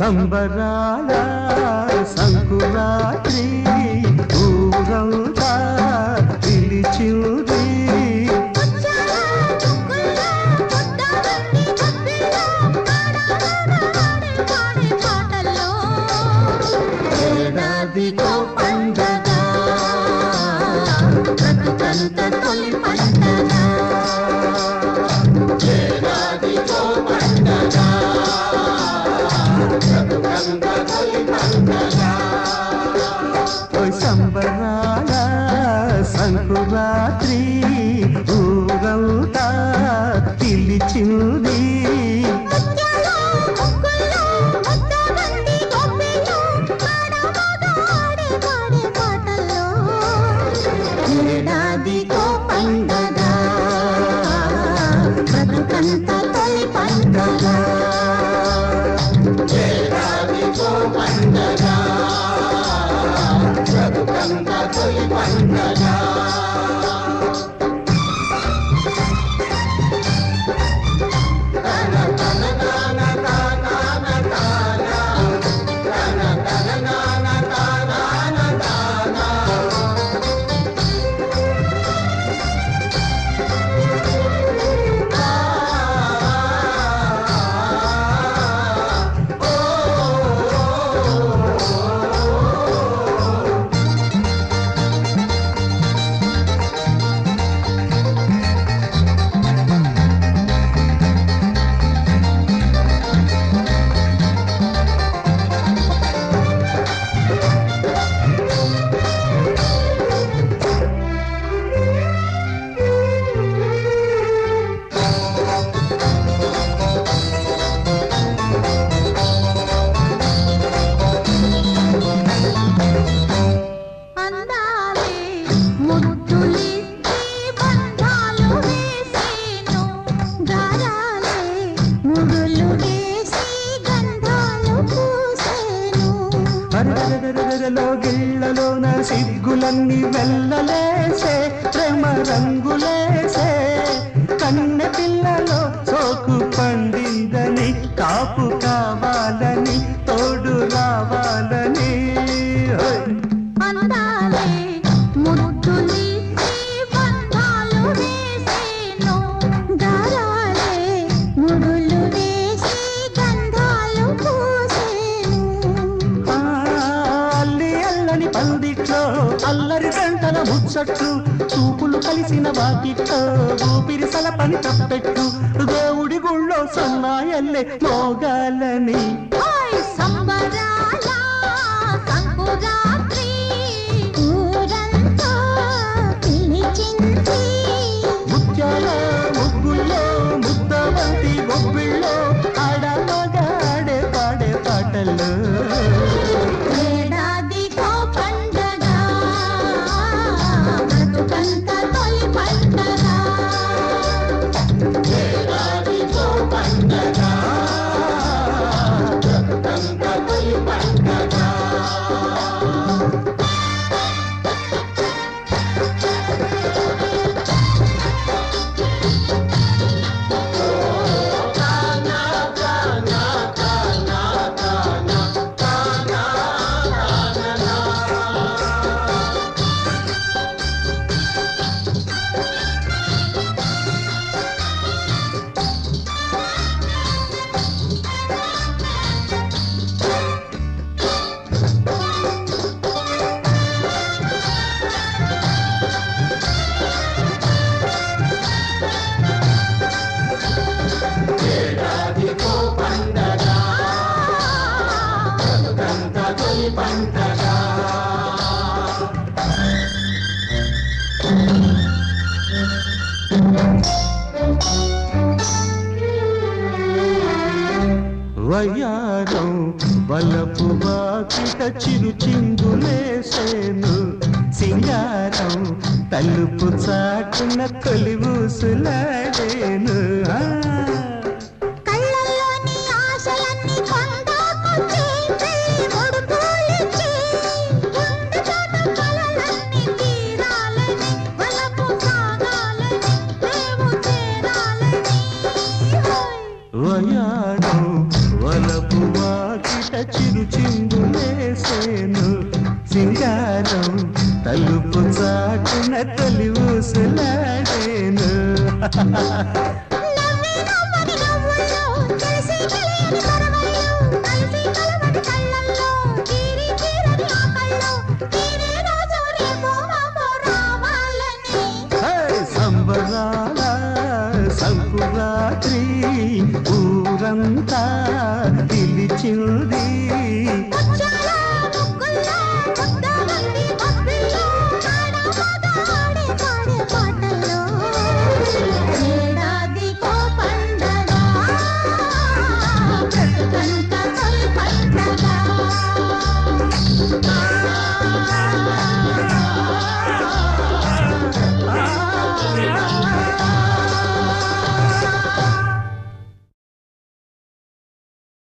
సంబరాల సంకురాత్రి ఊరంతా పిలిచింది ఏడాదికో పండగ బ్రతుకంత తొలి పండగ ఏడాదికో పండగ బ్రతుకంత తొలి పండగ ఓయ్ సంబరాల సంకురాత్రి ఊరంతా పిలిచింది ఏడాదికో పండగ బ్రతుకంత తొలి పండగ ఏడాదికో పండగ బ్రతుకంత తొలి పండగ అందాలే ముద్దులిచ్చి బంధాలు వేసేను గారాలే ముడులు వేసి గంధాలు పూసేను అరరరరరలో గిళ్ళలోన సిగ్గులన్నీ వెళ్ళలేసే ప్రేమ రంగులేసే కన్నె పిల్లలో సోకు పండిందని కాపు కావాలని తోడు రావాలని హోయ్. అందాలే ముద్దులిచ్చి బంధాలు వేసేను గారాలే ముడులు వేసి గంధాలు పూసేను ఆ, అల్లి అల్లని పందిట్లో అల్లరి గంటల ముచ్చట్లు చూపులు కలిసిన వాకిట్లో ఊపిరి సలపని తప్పెట్టు దేవుడి గుళ్ళో సన్నాయల్లే మోగాలని ఓయ్ సంబరాల సంకురాత్రి ఊరంతా పిలిచింది ముత్యాల ముగ్గుల్లో ముద్దవంతి బొబ్బిళ్ళో ఆడమగాడే పాడే పాటలు ఏడాదికో పండగ బ్రతుకంత తొలి పండగ వయ్యారం వలపు వాకిట చిరు చిందులేసేను సింగారం తలుపు చాటున తొలి ఊసులాడేను ఆ. కళ్ళల్లోని ఆశలన్నీ కొండాకొచ్చి ముడుపులిచ్చి గుండె చాటు కలలన్నీ తీరాలని వలపు సాగాలని రేవు చేరాలని హోయ్. వయాడు వలపు వాకిట నవ్వి నవ్వని నవ్వుల్లో తెలిసి తెలియని పరవళ్ళు కలిసి కలవని కళ్ళల్లో తీరి తీరని ఆకళ్ళు తీరే రోజు రేపో మాపో రావాలని హే, సంబరాల సంకురాత్రి ఊరంతా పిలిచింది ముచ్చాల ముగ్గుల్లో ముద్ద